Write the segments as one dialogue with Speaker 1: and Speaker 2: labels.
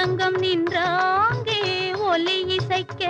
Speaker 1: சங்கம் நின்றாங்கே ஒலி இசைக்க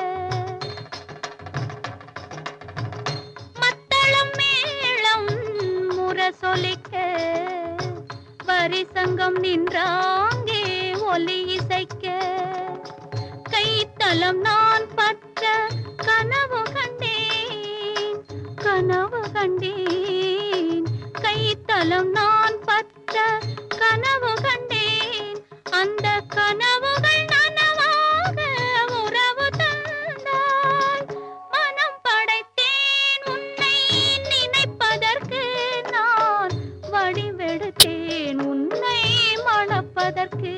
Speaker 1: மத்தளம் மேளம் முரசொலிக்க வரி சங்கம் நின்றாங்கே ஒலி இசைக்க கைத்தலம் நான் பற்ற கனவு கண்டேன் கனவு கண்டேன் கைத்தலம் நான் பற்ற கனவு கண்டேன் அந்த கனவுகள் நனவாக உறவு தந்தாய் மனம் படைத்தேன் உன்னை நினைப்பதற்கு நான் வடிவெடுத்தேன் உன்னை மணப்பதற்கு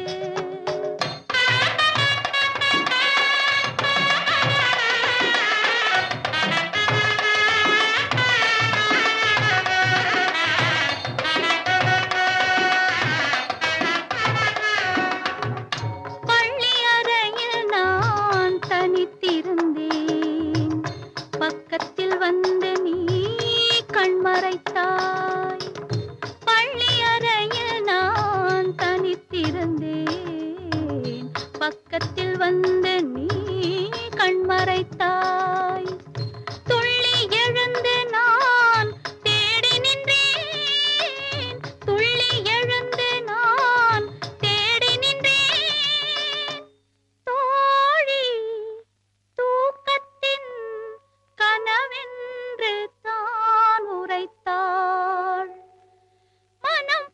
Speaker 1: பள்ளி அறையில் நான் தனித்திருந்தேன் பக்கத்தில் வந்து நீ கண்மறைத்தாய் பள்ளி அறையில் நான் தனித்திருந்தேன் பக்கத்தில் வந்து நீ கண்மறைத்தாய் துள்ளி எழுந்து நான் தேடி நின்றேன் துள்ளி எழுந்து நான் தேடி நின்றேன் தோழி தூக்கத்தின் கனவென்று தான் உரைத்தாள் மனம்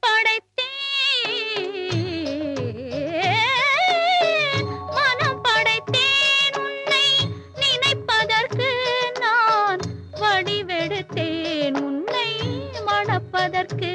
Speaker 1: படைத்தேன் மனம் படைத்தேன் உன்னை நினைப்பதற்கு நான் வடிவெடுத்தேன் உன்னை மணப்பதற்கு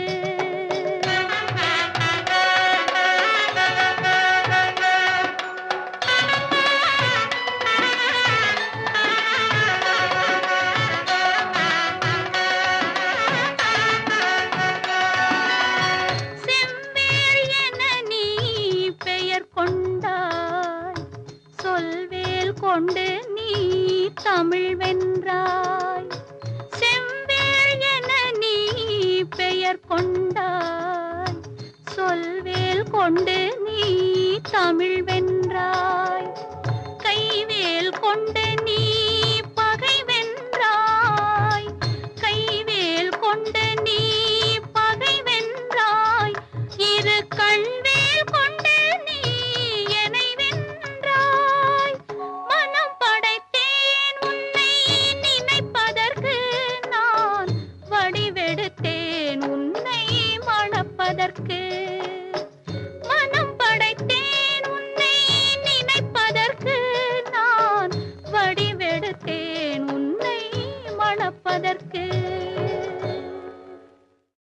Speaker 1: செவ்வேள் என நீ பெயர் கொண்டாய் சொல்வேல் கொண்டு நீ தமிழ் வென்றாய் செவ்வேள் என நீ பெயர் கொண்டாய் சொல்வேல் கொண்டு நீ தமிழ் வென்றாய் கைவேல் கொண்டு நீ பகை வென்றாய் கைவேல் கொண்டு நீ பகை வென்றாய் இரு கண்வேல் கொண்டு நீ என்னை வென்றாய் மனம் படைத்தேன் உன்னை நினைப்பதற்கு நான் வடிவெடுத்தேன் உன்னை மணப்பதற்கு மனம் படைத்தேன் உன்னை நினைப்பதற்கு நான் வடிவெடுத்தேன் உன்னை மணப்பதற்கு